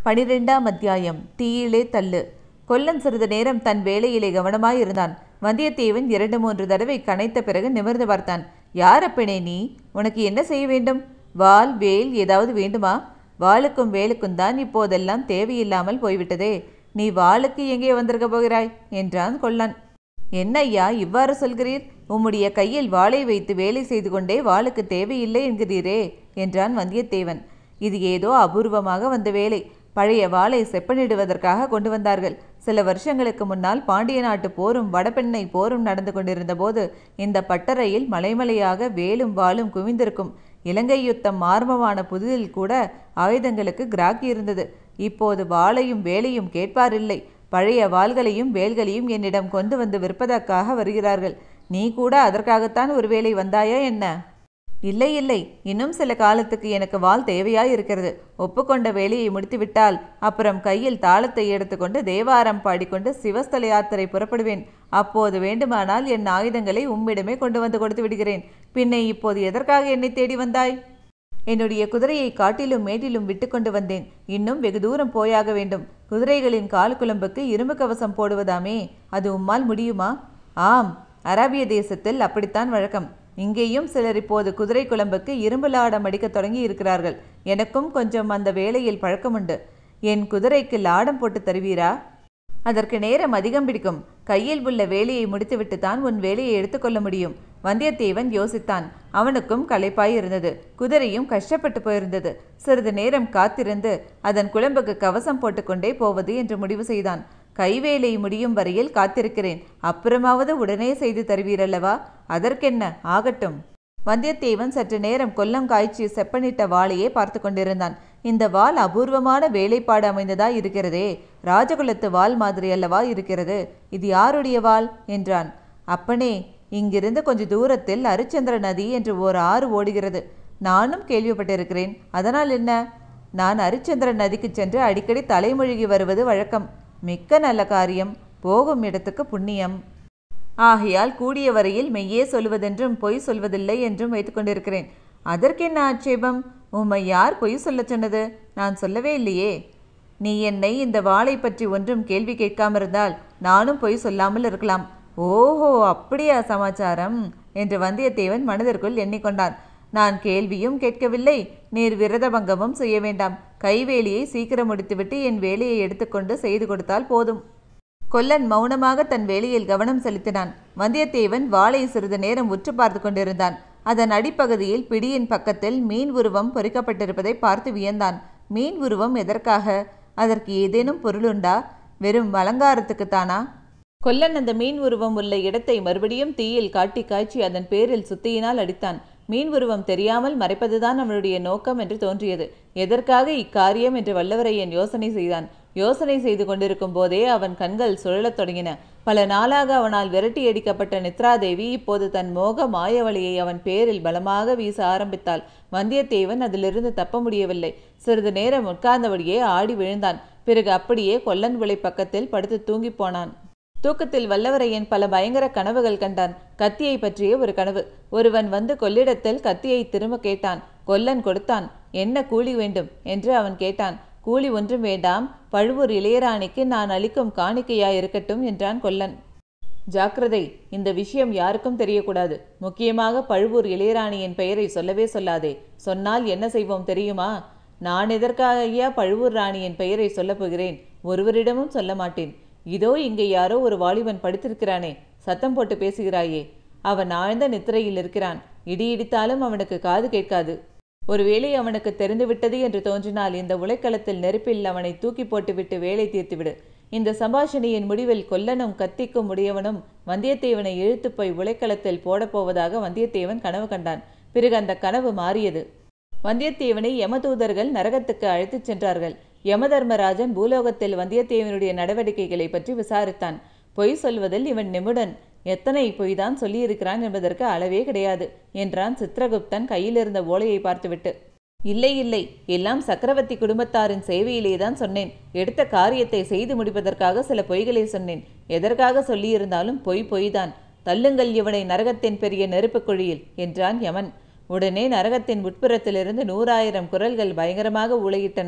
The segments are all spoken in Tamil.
பனிரெண்டாம் அத்தியாயம் தீயிலே தள்ளு கொல்லன் சிறிது நேரம் தன் வேலையிலே கவனமாயிருந்தான் வந்தியத்தேவன் இரண்டு மூன்று தடவை கனைத்த பிறகு நிமிர்ந்து பார்த்தான் யார் அப்பனே நீ உனக்கு என்ன செய்ய வேண்டும் வாள் வேல் ஏதாவது வேண்டுமா வாளுக்கும் வேலுக்கும் தான் இப்போதெல்லாம் தேவையில்லாமல் போய்விட்டதே நீ வாளுக்கு எங்கே வந்திருக்க போகிறாய் என்றான் கொல்லன் என்ன ஐயா இவ்வாறு சொல்கிறீர் உம்முடைய கையில் வாளை வைத்து வேலை செய்து கொண்டே வாளுக்கு தேவையில்லை என்கிறீரே என்றான் வந்தியத்தேவன் இது ஏதோ அபூர்வமாக வந்த வேலை பழைய வாளை செப்பனிடுவதற்காக கொண்டு வந்தார்கள் சில வருஷங்களுக்கு முன்னால் பாண்டிய நாட்டு போரும் வடபெண்ணை போரும் நடந்து கொண்டிருந்த போது இந்த பட்டறையில் மலைமலையாக வேலும் வாளும் குவிந்திருக்கும் இலங்கை யுத்தம் ஆரம்பமான புதிதில் கூட ஆயுதங்களுக்கு கிராக்கி இருந்தது இப்போது வாளையும் வேலையும் கேட்பாரில்லை பழைய வாள்களையும் வேல்களையும் என்னிடம் கொண்டு வந்து விற்பதற்காக வருகிறார்கள் நீ கூட அதற்காகத்தான் ஒருவேளை வந்தாயா என்ன இல்லை இல்லை இன்னும் சில காலத்துக்கு எனக்கு வாள் தேவையாய் இருக்கிறது ஒப்புக்கொண்ட வேலையை முடித்துவிட்டால் அப்புறம் கையில் தாளத்தை எடுத்துக்கொண்டு தேவாரம் பாடிக்கொண்டு சிவஸ்தல யாத்திரை புறப்படுவேன் அப்போது வேண்டுமானால் என் ஆயுதங்களை உம்மிடமே கொண்டு வந்து கொடுத்து விடுகிறேன் பின்னே இப்போது எதற்காக என்னை தேடி வந்தாய் என்னுடைய குதிரையை காட்டிலும் மேட்டிலும் விட்டு கொண்டு வந்தேன் இன்னும் வெகு தூரம் போயாக வேண்டும் குதிரைகளின் கால் குழம்புக்கு இரும்பு கவசம் போடுவதாமே அது உம்மால் முடியுமா ஆம் அரேபிய தேசத்தில் அப்படித்தான் வழக்கம் இங்கேயும் சிலர் இப்போது குதிரை குழம்புக்கு இரும்பு லாடம் அடிக்கத் தொடங்கி இருக்கிறார்கள் எனக்கும் கொஞ்சம் அந்த வேலையில் பழக்கமுண்டு என் குதிரைக்கு லாடம் போட்டு தருவீரா அதற்கு நேரம் அதிகம் பிடிக்கும் கையில் உள்ள வேலையை முடித்துவிட்டு தான் உன் வேலையை எடுத்துக்கொள்ள முடியும் வந்தியத்தேவன் யோசித்தான் அவனுக்கும் களைப்பாய் இருந்தது குதிரையும் கஷ்டப்பட்டு போயிருந்தது சிறிது நேரம் காத்திருந்து அதன் குழம்புக்கு கவசம் போட்டுக்கொண்டே போவது என்று முடிவு செய்தான் கைவேலை முடியும் வரையில் காத்திருக்கிறேன் அப்புறமாவது உடனே செய்து தருவீரல்லவா அதற்கென்ன ஆகட்டும் வந்தியத்தேவன் சற்று நேரம் கொல்லம் காய்ச்சி செப்பனிட்ட வாளையே பார்த்து கொண்டிருந்தான் இந்த வாள் அபூர்வமான வேலைப்பாடு அமைந்ததா இருக்கிறதே ராஜகுலத்து வாள் மாதிரி அல்லவா இருக்கிறது இது யாருடைய வாள் என்றான் அப்பனே இங்கிருந்து கொஞ்ச தூரத்தில் அரிச்சந்திர நதி என்று ஓர் ஆறு ஓடுகிறது நானும் கேள்விப்பட்டிருக்கிறேன் அதனால் என்ன நான் அரிச்சந்திர நதிக்கு சென்று அடிக்கடி தலைமொழிகி வருவது வழக்கம் மிக்க நல்ல காரியம் போகும் இடத்துக்கு புண்ணியம் ஆகையால் கூடிய வரையில் மெய்யே சொல்வதென்றும் பொய் சொல்வதில்லை என்றும் வைத்துக்கொண்டிருக்கிறேன் அதற்கென்ன ஆட்சேபம் உம்மை யார் பொய் சொல்லச் சொன்னது நான் சொல்லவே இல்லையே நீ என்னை இந்த வாளை பற்றி ஒன்றும் கேள்வி கேட்காமிருந்தால் நானும் பொய் சொல்லாமல் இருக்கலாம் ஓஹோ அப்படியா சமாச்சாரம் என்று வந்தியத்தேவன் மனதிற்குள் எண்ணிக்கொண்டான் நான் கேள்வியும் கேட்கவில்லை நீர் விரதபங்கமும் செய்ய வேண்டாம் கைவேலியை சீக்கிரம் முடித்துவிட்டு என் வேலையை எடுத்துக்கொண்டு செய்து கொடுத்தால் போதும் கொல்லன் மௌனமாக தன் வேலையில் கவனம் செலுத்தினான் வந்தியத்தேவன் வாளை சிறிது நேரம் உற்று பார்த்து கொண்டிருந்தான் அதன் அடிப்பகுதியில் பிடியின் பக்கத்தில் மீன் உருவம் பொறிக்கப்பட்டிருப்பதை பார்த்து வியந்தான் மீன் உருவம் எதற்காக அதற்கு ஏதேனும் பொருளுண்டா வெறும் அலங்காரத்துக்குத்தானா கொல்லன் அந்த மீன் உருவம் உள்ள இடத்தை மறுபடியும் தீயில் காட்டி காய்ச்சி அதன் பேரில் சுத்தியினால் அடித்தான் மீன் உருவம் தெரியாமல் மறைப்பதுதான் அவனுடைய நோக்கம் என்று தோன்றியது எதற்காக இக்காரியம் என்று வல்லவரையன் யோசனை செய்தான் யோசனை செய்து கொண்டிருக்கும் போதே அவன் கண்கள் சுழலத் தொடங்கின பல நாளாக அவனால் விரட்டி அடிக்கப்பட்ட நித்ராதேவி இப்போது தன் மோக மாயவழியை அவன் பேரில் பலமாக வீச ஆரம்பித்தாள் வந்தியத்தேவன் அதிலிருந்து தப்ப முடியவில்லை சிறிது நேரம் உட்கார்ந்தபடியே ஆடி விழுந்தான் பிறகு அப்படியே கொல்லன் விளை பக்கத்தில் படுத்து தூங்கிப் போனான் தூக்கத்தில் வல்லவரையன் பல பயங்கர கனவுகள் கண்டான் கத்தியை பற்றிய ஒரு கனவு ஒருவன் வந்து கொள்ளிடத்தில் கத்தியை திரும்ப கேட்டான் கொல்லன் கொடுத்தான் என்ன கூலி வேண்டும் என்று அவன் கேட்டான் கூலி ஒன்றும் வேண்டாம் பழுவூர் இளையராணிக்கு நான் அளிக்கும் காணிக்கையாயிருக்கட்டும் என்றான் கொல்லன் ஜாக்கிரதை இந்த விஷயம் யாருக்கும் தெரியக்கூடாது முக்கியமாக பழுவூர் இளையராணியின் பெயரை சொல்லவே சொல்லாதே சொன்னால் என்ன செய்வோம் தெரியுமா நான் எதற்காக ஐயா பழுவூர் ராணியின் பெயரை சொல்லப் போகிறேன் ஒருவரிடமும் சொல்ல மாட்டேன் இதோ இங்கே யாரோ ஒரு வாலிபன் படுத்திருக்கிறானே சத்தம் போட்டு பேசுகிறாயே அவன் ஆழ்ந்த நித்திரையில் இருக்கிறான் இடி இடித்தாலும் அவனுக்கு காது கேட்காது ஒருவேளை அவனுக்கு தெரிந்துவிட்டது என்று தோன்றினால் இந்த உலைக்களத்தில் நெருப்பில் அவனை தூக்கி போட்டுவிட்டு வேலை தீர்த்துவிடு இந்த சம்பாஷணையின் முடிவில் கொல்லனும் கத்திக்கும் உடையவனும் வந்தியத்தேவனை இழுத்து போய் உலைக்களத்தில் போடப்போவதாக வந்தியத்தேவன் கனவு கண்டான் பிறகு அந்த கனவு மாறியது வந்தியத்தேவனை யமதூதர்கள் நரகத்துக்கு அழைத்துச் சென்றார்கள் யமதர்மராஜன் பூலோகத்தில் வந்தியத்தேவனுடைய நடவடிக்கைகளை பற்றி விசாரித்தான் பொய் சொல்வதில் இவன் நிமிடன் எத்தனை பொய் தான் சொல்லியிருக்கிறான் என்பதற்கு அளவே கிடையாது என்றான் சித்திரகுப்தன் கையில் இருந்த ஓலையை பார்த்துவிட்டு இல்லை இல்லை எல்லாம் சக்கரவர்த்தி குடும்பத்தாரின் சேவையிலே தான் சொன்னேன் எடுத்த காரியத்தை செய்து முடிப்பதற்காக சில பொய்களை சொன்னேன் எதற்காக சொல்லியிருந்தாலும் பொய் பொய்தான் தள்ளுங்கள் இவனை நரகத்தின் பெரிய நெருப்புக் குழியில் என்றான் யமன் உடனே நரகத்தின் உட்புறத்திலிருந்து நூறாயிரம் குரல்கள் பயங்கரமாக உளையிட்டன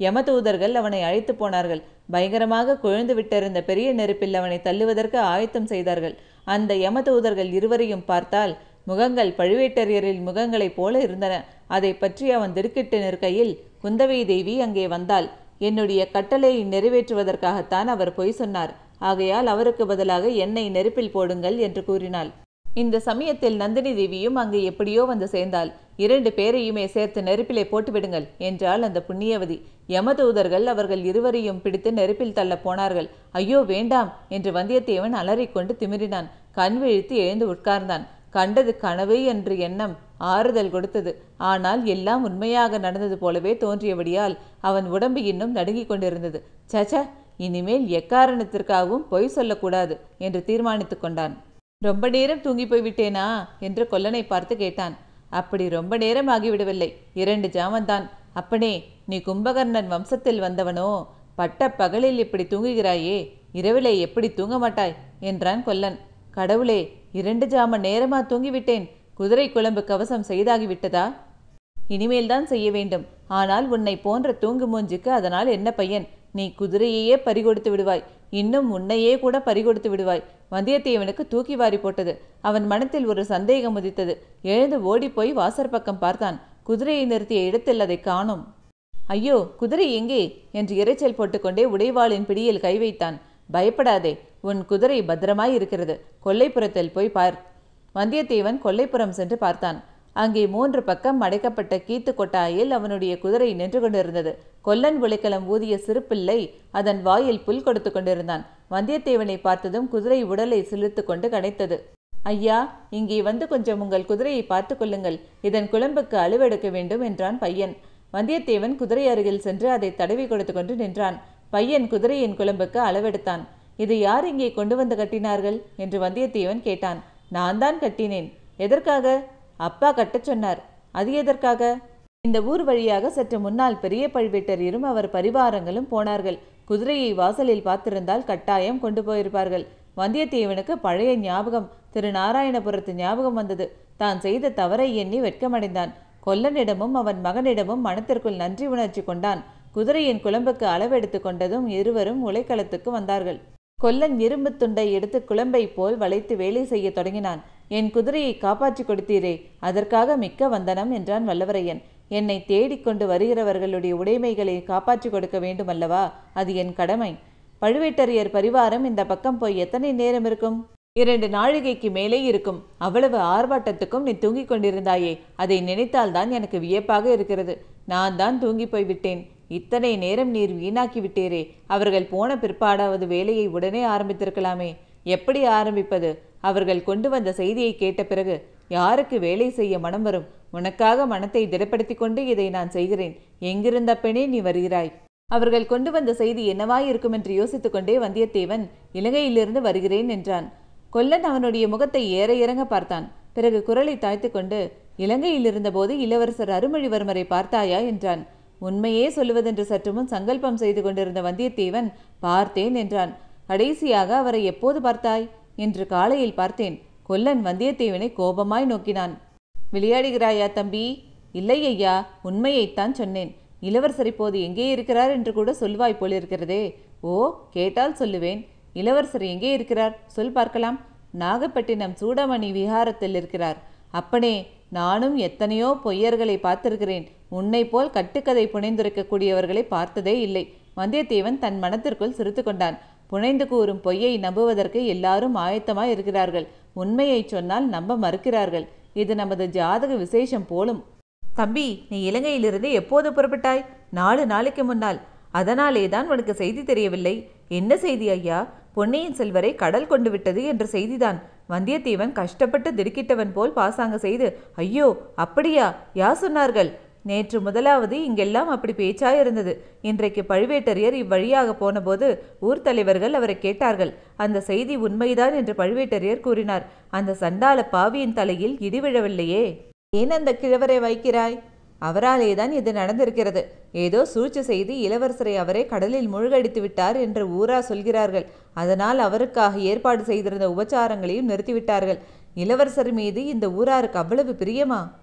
யமதூதர்கள் அவனை அழைத்து போனார்கள் பயங்கரமாக கொழுந்து விட்டிருந்த பெரிய நெருப்பில் அவனை தள்ளுவதற்கு ஆயத்தம் செய்தார்கள் அந்த யமதூதர்கள் இருவரையும் பார்த்தால் முகங்கள் பழுவேட்டரையரின் முகங்களைப் போல இருந்தன அதை பற்றி அவன் திடுக்கிட்டு நிற்கையில் குந்தவை தேவி அங்கே வந்தாள் என்னுடைய கட்டளையை நிறைவேற்றுவதற்காகத்தான் அவர் பொய் சொன்னார் ஆகையால் அவருக்கு பதிலாக என்னை நெருப்பில் போடுங்கள் என்று கூறினாள் இந்த சமயத்தில் நந்தினி தேவியும் அங்கே எப்படியோ வந்து சேர்ந்தாள் இரண்டு பேரையுமே சேர்த்து நெருப்பிலே போட்டு விடுங்கள் என்றாள் அந்த புண்ணியவதி யமதூதர்கள் அவர்கள் இருவரையும் பிடித்து நெருப்பில் தள்ள போனார்கள் ஐயோ வேண்டாம் என்று வந்தியத்தேவன் அலறிக்கொண்டு திமிரினான் கண் விழித்து எழுந்து உட்கார்ந்தான் கண்டது கனவு என்று எண்ணம் ஆறுதல் கொடுத்தது ஆனால் எல்லாம் உண்மையாக நடந்தது போலவே தோன்றியபடியால் அவன் உடம்பு இன்னும் நடுங்கிக் கொண்டிருந்தது சச்ச இனிமேல் எக்காரணத்திற்காகவும் பொய் சொல்லக்கூடாது என்று தீர்மானித்துக் கொண்டான் ரொம்ப நேரம் தூங்கி போய்விட்டேனா என்று கொல்லனை பார்த்து கேட்டான் அப்படி ரொம்ப நேரம் ஆகிவிடவில்லை இரண்டு ஜாமந்தான் அப்பனே நீ கும்பகர்ணன் வம்சத்தில் வந்தவனோ பட்ட பகலில் இப்படி தூங்குகிறாயே இரவிலே எப்படி தூங்க மாட்டாய் என்றான் கொல்லன் கடவுளே இரண்டு ஜாம நேரமா தூங்கிவிட்டேன் குதிரை குழம்பு கவசம் செய்தாகிவிட்டதா இனிமேல்தான் செய்ய வேண்டும் ஆனால் உன்னை போன்ற தூங்கு மூஞ்சுக்கு அதனால் என்ன பையன் நீ குதிரையையே பறிகொடுத்து விடுவாய் இன்னும் உன்னையே கூட பறிகொடுத்து விடுவாய் வந்தியத்தேவனுக்கு தூக்கி வாரி போட்டது அவன் மனத்தில் ஒரு சந்தேகம் உதித்தது எழுந்து ஓடிப்போய் வாசற் பக்கம் பார்த்தான் குதிரையை நிறுத்திய இடத்தில் அதை காணோம் ஐயோ குதிரை எங்கே என்று இரைச்சல் போட்டுக்கொண்டே உடைவாளின் பிடியில் கை வைத்தான் பயப்படாதே உன் குதிரை பத்திரமாய் இருக்கிறது கொல்லைப்புறத்தில் போய் பார் வந்தியத்தேவன் கொல்லைப்புறம் சென்று பார்த்தான் அங்கே மூன்று பக்கம் அடைக்கப்பட்ட கீத்து கொட்டாயில் அவனுடைய குதிரை நின்று கொண்டிருந்தது கொல்லன் விளைக்கலம் ஊதிய சிறு பிள்ளை அதன் வாயில் புல் கொடுத்து கொண்டிருந்தான் வந்தியத்தேவனை பார்த்ததும் குதிரை உடலை சிலிர்த்து கொண்டு கனைத்தது ஐயா இங்கே வந்து கொஞ்சம் உங்கள் குதிரையை பார்த்து கொள்ளுங்கள் இதன் குழம்புக்கு அழுவெடுக்க வேண்டும் என்றான் பையன் வந்தியத்தேவன் குதிரை அருகில் சென்று அதை தடவி கொடுத்து கொண்டு நின்றான் பையன் குதிரையின் குழம்புக்கு அளவெடுத்தான் இதை யார் இங்கே கொண்டு வந்து கட்டினார்கள் என்று வந்தியத்தேவன் கேட்டான் நான் தான் கட்டினேன் எதற்காக அப்பா கட்டச் சொன்னார் அது எதற்காக இந்த ஊர் வழியாக சற்று முன்னால் பெரிய பழுவேட்டரையரும் அவர் பரிவாரங்களும் போனார்கள் குதிரையை வாசலில் பார்த்திருந்தால் கட்டாயம் கொண்டு போயிருப்பார்கள் வந்தியத்தேவனுக்கு பழைய ஞாபகம் திரு நாராயணபுரத்து ஞாபகம் வந்தது தான் செய்த தவறை எண்ணி வெட்கமடைந்தான் கொல்லனிடமும் அவன் மகனிடமும் மனத்திற்குள் நன்றி உணர்ச்சி கொண்டான் குதிரையின் குழம்புக்கு அளவெடுத்து கொண்டதும் இருவரும் உலைக்களத்துக்கு வந்தார்கள் கொல்லன் இரும்பு துண்டை எடுத்து குழம்பை போல் வளைத்து வேலை செய்ய தொடங்கினான் என் குதிரையை காப்பாற்றி கொடுத்தீரே அதற்காக மிக்க வந்தனம் என்றான் வல்லவரையன் என்னை தேடிக்கொண்டு வருகிறவர்களுடைய உடைமைகளை காப்பாற்றி கொடுக்க வேண்டுமல்லவா அது என் கடமை பழுவேட்டரையர் பரிவாரம் இந்த பக்கம் போய் எத்தனை நேரம் இருக்கும் இரண்டு நாழிகைக்கு மேலே இருக்கும் அவ்வளவு ஆர்ப்பாட்டத்துக்கும் நீ தூங்கிக் கொண்டிருந்தாயே அதை நினைத்தால்தான் எனக்கு வியப்பாக இருக்கிறது நான் தான் தூங்கி போய் விட்டேன் இத்தனை நேரம் நீர் வீணாக்கி விட்டீரே அவர்கள் போன பிற்பாடாவது வேலையை உடனே ஆரம்பித்திருக்கலாமே எப்படி ஆரம்பிப்பது அவர்கள் கொண்டு வந்த செய்தியை கேட்ட பிறகு யாருக்கு வேலை செய்ய மனம் வரும் உனக்காக மனத்தை திடப்படுத்தி கொண்டு இதை நான் செய்கிறேன் எங்கிருந்த பெண்ணே நீ வருகிறாய் அவர்கள் கொண்டு வந்த செய்தி என்னவாய் இருக்கும் என்று யோசித்துக் கொண்டே வந்தியத்தேவன் இலங்கையிலிருந்து வருகிறேன் என்றான் கொல்லன் அவனுடைய முகத்தை ஏற இறங்க பார்த்தான் பிறகு குரலை தாய்த்து கொண்டு இலங்கையில் இருந்தபோது இளவரசர் அருள்மொழிவர்மரை பார்த்தாயா என்றான் உண்மையே சொல்லுவதென்று சற்று முன் சங்கல்பம் செய்து கொண்டிருந்த வந்தியத்தேவன் பார்த்தேன் என்றான் கடைசியாக அவரை எப்போது பார்த்தாய் இன்று காலையில் பார்த்தேன் கொல்லன் வந்தியத்தேவனை கோபமாய் நோக்கினான் விளையாடுகிறாயா தம்பி இல்லை ஐயா உண்மையைத்தான் சொன்னேன் இளவரசர் இப்போது எங்கே இருக்கிறார் என்று கூட சொல்வாய் போலிருக்கிறதே ஓ கேட்டால் சொல்லுவேன் இளவரசர் எங்கே இருக்கிறார் சொல் பார்க்கலாம் நாகப்பட்டினம் சூடமணி விஹாரத்தில் இருக்கிறார் அப்பனே நானும் எத்தனையோ பொய்யர்களை பார்த்திருக்கிறேன் உன்னை போல் கட்டுக்கதை புனைந்துரைக்கக்கூடியவர்களை பார்த்ததே இல்லை வந்தியத்தேவன் தன் மனத்திற்குள் சிரித்து கொண்டான் புனைந்து கூறும் பொய்யை நம்புவதற்கு எல்லாரும் ஆயத்தமாய் இருக்கிறார்கள் உண்மையை சொன்னால் நம்ப மறுக்கிறார்கள் இது நமது ஜாதக விசேஷம் போலும் தம்பி நீ இலங்கையிலிருந்து எப்போது புறப்பட்டாய் நாலு நாளைக்கு முன்னால் அதனாலே தான் உனக்கு செய்தி தெரியவில்லை என்ன செய்தி ஐயா பொன்னியின் செல்வரை கடல் கொண்டு விட்டது என்ற செய்திதான் வந்தியத்தேவன் கஷ்டப்பட்டு திடுக்கிட்டவன் போல் பாசாங்க செய்து ஐயோ அப்படியா யார் சொன்னார்கள் நேற்று முதலாவது இங்கெல்லாம் அப்படி பேச்சாய் இருந்தது இன்றைக்கு பழுவேட்டரையர் இவ்வழியாக போனபோது ஊர் தலைவர்கள் அவரை கேட்டார்கள் அந்த செய்தி உண்மைதான் என்று பழுவேட்டரையர் கூறினார் அந்த சண்டால பாவியின் தலையில் இடி விழவில்லையே ஏன் அந்த கிழவரை வைக்கிறாய் அவராலே தான் இது நடந்திருக்கிறது ஏதோ சூழ்ச்சி செய்து இளவரசரை அவரே கடலில் மூழ்கடித்து விட்டார் என்று ஊரா சொல்கிறார்கள் அதனால் அவருக்காக ஏற்பாடு செய்திருந்த உபச்சாரங்களையும் நிறுத்திவிட்டார்கள் இளவரசர் மீது இந்த ஊராருக்கு அவ்வளவு பிரியமா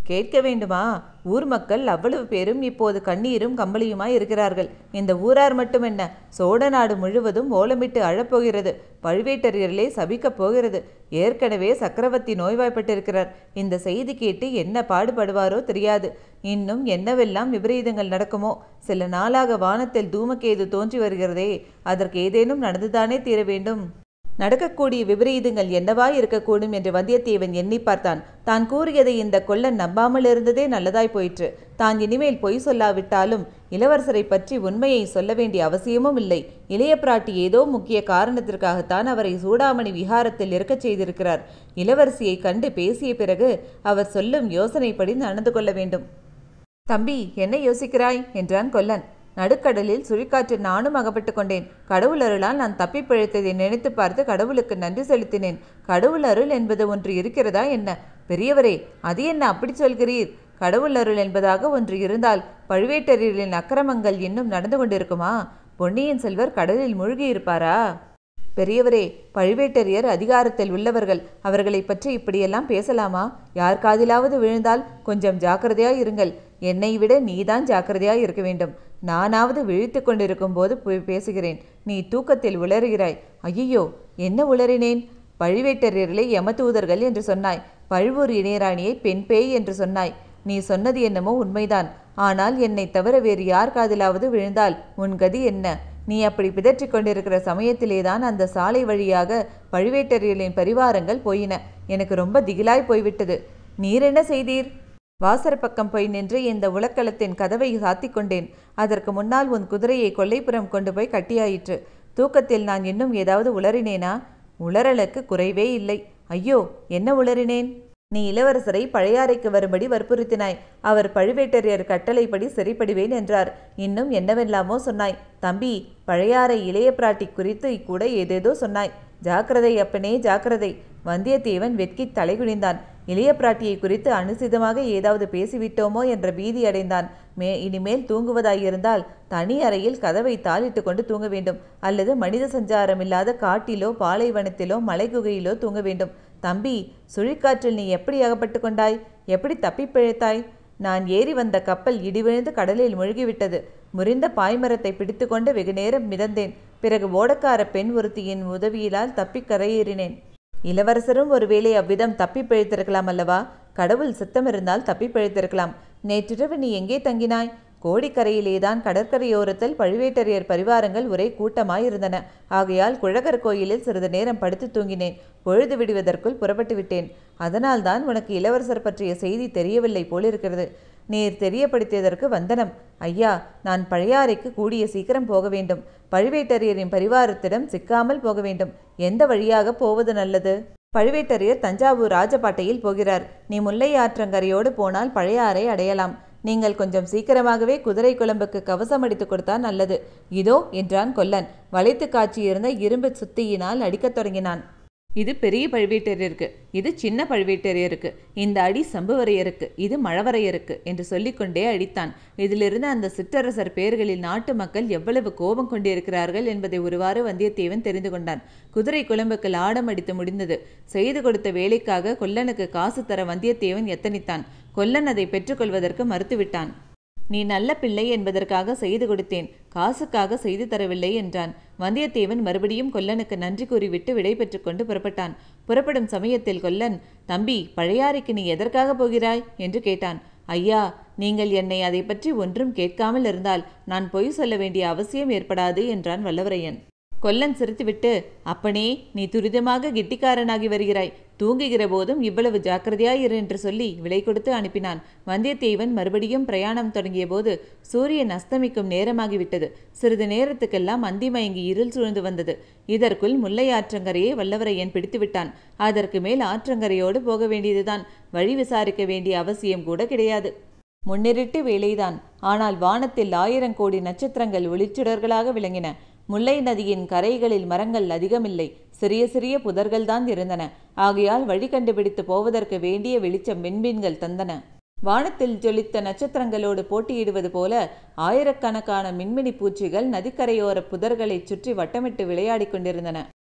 கேட்க வேண்டுமா ஊர் மக்கள் அவ்வளவு பேரும் இப்போது கண்ணீரும் கம்பளியுமாய் இருக்கிறார்கள் இந்த ஊரார் மட்டுமென்ன சோழ நாடு முழுவதும் ஓலமிட்டு அழப்போகிறது பழுவேட்டரையர்களே சபிக்கப் போகிறது ஏற்கனவே சக்கரவர்த்தி நோய்வாய்ப்பட்டிருக்கிறார் இந்த செய்தி கேட்டு என்ன பாடுபடுவாரோ தெரியாது இன்னும் என்னவெல்லாம் விபரீதங்கள் நடக்குமோ சில நாளாக வானத்தில் தூமக்கேது தோன்றி வருகிறதே அதற்கு ஏதேனும் நடந்துதானே தீர வேண்டும் நடக்கக்கூடிய விபரீதங்கள் என்னவாய் இருக்கக்கூடும் என்று வந்தியத்தேவன் எண்ணி பார்த்தான் தான் கூறியதை இந்த கொல்லன் நம்பாமல் இருந்ததே நல்லதாய் போயிற்று தான் இனிமேல் பொய் சொல்லாவிட்டாலும் இளவரசரை பற்றி உண்மையை சொல்ல வேண்டிய அவசியமும் இல்லை இளைய பிராட்டி ஏதோ முக்கிய காரணத்திற்காகத்தான் அவரை சூடாமணி விஹாரத்தில் இருக்கச் செய்திருக்கிறார் இளவரசியை கண்டு பேசிய பிறகு அவர் சொல்லும் யோசனைப்படி நடந்து கொள்ள வேண்டும் தம்பி என்ன யோசிக்கிறாய் என்றான் கொல்லன் நடுக்கடலில் சுழிக்காற்றில் நானும் அகப்பட்டு கொண்டேன் கடவுள் அருளால் நான் தப்பி பிழைத்ததை நினைத்து பார்த்து கடவுளுக்கு நன்றி செலுத்தினேன் கடவுள் அருள் என்பது ஒன்று இருக்கிறதா என்ன பெரியவரே அது என்ன அப்படி சொல்கிறீர் கடவுள் அருள் என்பதாக ஒன்று இருந்தால் பழுவேட்டரையர்களின் அக்கிரமங்கள் இன்னும் நடந்து கொண்டிருக்குமா பொன்னியின் செல்வர் கடலில் மூழ்கி இருப்பாரா பெரியவரே பழுவேட்டரையர் அதிகாரத்தில் உள்ளவர்கள் அவர்களை பற்றி இப்படியெல்லாம் பேசலாமா யார் காதிலாவது விழுந்தால் கொஞ்சம் ஜாக்கிரதையாய் இருங்கள் என்னை விட நீதான் ஜாக்கிரதையாய் இருக்க வேண்டும் நானாவது விழித்து கொண்டிருக்கும் போது போய் பேசுகிறேன் நீ தூக்கத்தில் உளறுகிறாய் ஐயோ என்ன உளறினேன் பழுவேட்டரையர்களை யமதூதர்கள் என்று சொன்னாய் பழுவூர் இணையராணியை பெண் பேய் என்று சொன்னாய் நீ சொன்னது என்னமோ உண்மைதான் ஆனால் என்னை தவிர வேறு யார் காதிலாவது விழுந்தால் உன் கதி என்ன நீ அப்படி பிதற்றிக் கொண்டிருக்கிற சமயத்திலேதான் அந்த சாலை வழியாக பழுவேட்டரையர்களின் பரிவாரங்கள் போயின எனக்கு ரொம்ப திகிலாய் போய்விட்டது நீர் என்ன செய்தீர் வாசற் பக்கம் போய் நின்று இந்த உலக்களத்தின் கதவை சாத்திக் கொண்டேன் அதற்கு முன்னால் உன் குதிரையை கொல்லைப்புறம் கொண்டு போய் கட்டியாயிற்று தூக்கத்தில் நான் இன்னும் ஏதாவது உளறினேனா உளறலுக்கு குறைவே இல்லை ஐயோ என்ன உளறினேன் நீ இளவரசரை பழையாறைக்கு வரும்படி வற்புறுத்தினாய் அவர் பழுவேட்டரையர் கட்டளைப்படி சரிப்படுவேன் என்றார் இன்னும் என்னவெல்லாமோ சொன்னாய் தம்பி பழையாறை இளைய பிராட்டி குறித்து கூட ஏதேதோ சொன்னாய் ஜாக்கிரதை அப்பனே ஜாக்கிரதை வந்தியத்தேவன் வெட்கி தலைகுனிந்தான் இளைய பிராட்டியை குறித்து அனுசிதமாக ஏதாவது பேசிவிட்டோமோ என்ற பீதி அடைந்தான் மே இனிமேல் தூங்குவதாயிருந்தால் தனி அறையில் கதவை தாளிட்டு கொண்டு தூங்க வேண்டும் அல்லது மனித சஞ்சாரம் இல்லாத காட்டிலோ பாலைவனத்திலோ மலைகுகையிலோ தூங்க வேண்டும் தம்பி சுழிக்காற்றில் நீ எப்படி அகப்பட்டு கொண்டாய் எப்படி தப்பிப் பிழைத்தாய் நான் ஏறி வந்த கப்பல் இடிவிழுந்து கடலில் மூழ்கிவிட்டது முறிந்த பாய்மரத்தை பிடித்துக்கொண்டு வெகுநேரம் மிதந்தேன் பிறகு ஓடக்கார பெண் ஒருத்தியின் உதவியிலால் தப்பிக் கரையேறினேன் இளவரசரும் ஒருவேளை அவ்விதம் தப்பி பிழைத்திருக்கலாம் அல்லவா கடவுள் சித்தமிருந்தால் தப்பி பிழைத்திருக்கலாம் நேற்றிரவு நீ எங்கே தங்கினாய் கோடிக்கரையிலேதான் கடற்கரையோரத்தில் பழுவேட்டரையர் பரிவாரங்கள் ஒரே கூட்டமாயிருந்தன ஆகையால் குழகர் கோயிலில் சிறிது நேரம் படுத்து தூங்கினேன் பொழுது விடுவதற்குள் புறப்பட்டு விட்டேன் அதனால்தான் உனக்கு இளவரசர் பற்றிய செய்தி தெரியவில்லை போலிருக்கிறது நீர் தெரியப்படுத்தியதற்கு வந்தனம் ஐயா நான் பழையாறைக்கு கூடிய சீக்கிரம் போக வேண்டும் பழுவேட்டரையரின் பரிவாரத்திடம் சிக்காமல் போக வேண்டும் எந்த வழியாக போவது நல்லது பழுவேட்டரையர் தஞ்சாவூர் ராஜபாட்டையில் போகிறார் நீ முல்லை ஆற்றங்கரையோடு போனால் பழையாறை அடையலாம் நீங்கள் கொஞ்சம் சீக்கிரமாகவே குதிரை குழம்புக்கு கவசம் அடித்து கொடுத்தால் நல்லது இதோ என்றான் கொல்லன் வளைத்து காட்சியிருந்த இரும்பு சுத்தியினால் அடிக்கத் தொடங்கினான் இது பெரிய பழுவேட்டரையருக்கு இது சின்ன பழுவேட்டரையருக்கு இந்த அடி சம்புவரையருக்கு இது மழவரையருக்கு என்று சொல்லிக்கொண்டே அடித்தான் இதிலிருந்து அந்த சிற்றரசர் பேர்களில் நாட்டு மக்கள் எவ்வளவு கோபம் கொண்டிருக்கிறார்கள் என்பதை ஒருவாறு வந்தியத்தேவன் தெரிந்து கொண்டான் குதிரை குழம்புக்கு லாடம் அடித்து முடிந்தது செய்து கொடுத்த வேலைக்காக கொல்லனுக்கு காசு தர வந்தியத்தேவன் எத்தனித்தான் கொல்லன் அதை பெற்றுக்கொள்வதற்கு மறுத்துவிட்டான் நீ நல்ல பிள்ளை என்பதற்காக செய்து கொடுத்தேன் காசுக்காக செய்து தரவில்லை என்றான் வந்தியத்தேவன் மறுபடியும் கொல்லனுக்கு நன்றி கூறிவிட்டு விடை கொண்டு புறப்பட்டான் புறப்படும் சமயத்தில் கொல்லன் தம்பி பழையாறைக்கு நீ எதற்காக போகிறாய் என்று கேட்டான் ஐயா நீங்கள் என்னை அதை பற்றி ஒன்றும் கேட்காமல் இருந்தால் நான் பொய் சொல்ல வேண்டிய அவசியம் ஏற்படாது என்றான் வல்லவரையன் கொல்லன் சிரித்துவிட்டு அப்பனே நீ துரிதமாக கெட்டிக்காரனாகி வருகிறாய் தூங்குகிற போதும் இவ்வளவு ஜாக்கிரதையாயிரு என்று சொல்லி விலை கொடுத்து அனுப்பினான் வந்தியத்தேவன் மறுபடியும் பிரயாணம் தொடங்கிய போது சூரியன் அஸ்தமிக்கும் நேரமாகிவிட்டது சிறிது நேரத்துக்கெல்லாம் அந்தி மயங்கி இருள் சூழ்ந்து வந்தது இதற்குள் முல்லை ஆற்றங்கரையை வல்லவரையன் பிடித்து விட்டான் அதற்கு மேல் ஆற்றங்கரையோடு போக வேண்டியதுதான் வழி விசாரிக்க வேண்டிய அவசியம் கூட கிடையாது முன்னிருட்டு வேலைதான் ஆனால் வானத்தில் ஆயிரம் கோடி நட்சத்திரங்கள் ஒளிச்சுடர்களாக விளங்கின முல்லை நதியின் கரைகளில் மரங்கள் அதிகமில்லை சிறிய சிறிய புதர்கள்தான் இருந்தன ஆகையால் வழி கண்டுபிடித்து போவதற்கு வேண்டிய வெளிச்சம் மின்மீன்கள் தந்தன வானத்தில் ஜொலித்த நட்சத்திரங்களோடு போட்டியிடுவது போல ஆயிரக்கணக்கான மின்மினி பூச்சிகள் நதிக்கரையோர புதர்களைச் சுற்றி வட்டமிட்டு விளையாடிக் கொண்டிருந்தன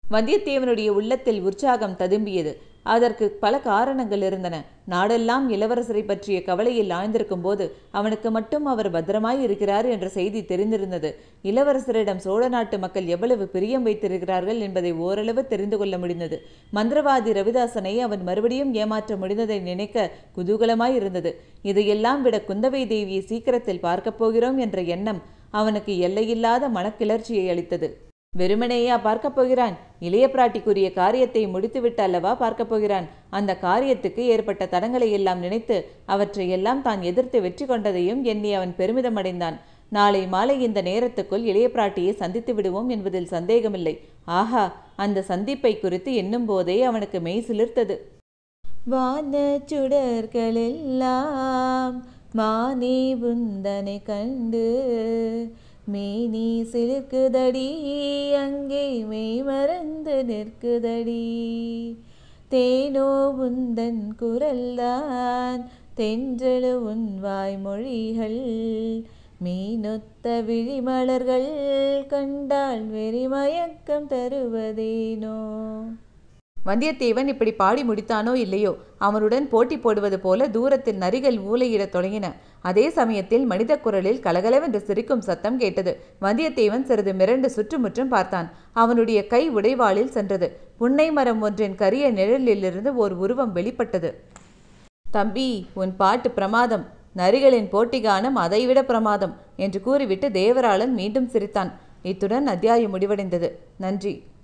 வந்தியத்தேவனுடைய உள்ளத்தில் உற்சாகம் ததும்பியது அதற்கு பல காரணங்கள் இருந்தன நாடெல்லாம் இளவரசரை பற்றிய கவலையில் ஆழ்ந்திருக்கும் போது அவனுக்கு மட்டும் அவர் பத்திரமாய் இருக்கிறார் என்ற செய்தி தெரிந்திருந்தது இளவரசரிடம் சோழ நாட்டு மக்கள் எவ்வளவு பிரியம் வைத்திருக்கிறார்கள் என்பதை ஓரளவு தெரிந்து கொள்ள முடிந்தது மந்திரவாதி ரவிதாசனை அவன் மறுபடியும் ஏமாற்ற முடிந்ததை நினைக்க குதூகலமாய் இருந்தது இதையெல்லாம் விட குந்தவை தேவியை சீக்கிரத்தில் பார்க்கப் போகிறோம் என்ற எண்ணம் அவனுக்கு எல்லையில்லாத மனக்கிளர்ச்சியை அளித்தது வெறுமனேயா பார்க்கப் போகிறான் இளைய பிராட்டிக்குரிய காரியத்தை முடித்துவிட்டு அல்லவா பார்க்கப் போகிறான் அந்த காரியத்துக்கு ஏற்பட்ட தடங்களை எல்லாம் நினைத்து அவற்றையெல்லாம் தான் எதிர்த்து வெற்றி கொண்டதையும் எண்ணி அவன் பெருமிதம் அடைந்தான் நாளை மாலை இந்த நேரத்துக்குள் இளைய பிராட்டியை சந்தித்து விடுவோம் என்பதில் சந்தேகமில்லை ஆஹா அந்த சந்திப்பை குறித்து எண்ணும் போதே அவனுக்கு மெய் சிலிர்த்தது வான சுடர்களெல்லாம் மானே உந்தனை கண்டு மேனி சிலுக்குதடி அங்கே மெய் மறந்து நிற்குதடி தேனோ உந்தன் குரல்தான் தென்றலு உன் வாய்மொழிகள் மீனொத்த விழிமலர்கள் கண்டால் வெறிமயக்கம் தருவதேனோ வந்தியத்தேவன் இப்படி பாடி முடித்தானோ இல்லையோ அவனுடன் போட்டி போடுவது போல தூரத்தில் நரிகள் ஊலையிடத் தொடங்கின அதே சமயத்தில் மனித குரலில் கலகலவென்று சிரிக்கும் சத்தம் கேட்டது வந்தியத்தேவன் சிறிது மிரண்டு சுற்றுமுற்றும் பார்த்தான் அவனுடைய கை உடைவாளில் சென்றது புன்னை மரம் ஒன்றின் கரிய நிழலிலிருந்து ஓர் உருவம் வெளிப்பட்டது தம்பி உன் பாட்டு பிரமாதம் நரிகளின் போட்டி கானம் அதைவிட பிரமாதம் என்று கூறிவிட்டு தேவராளன் மீண்டும் சிரித்தான் இத்துடன் அத்தியாயம் முடிவடைந்தது நன்றி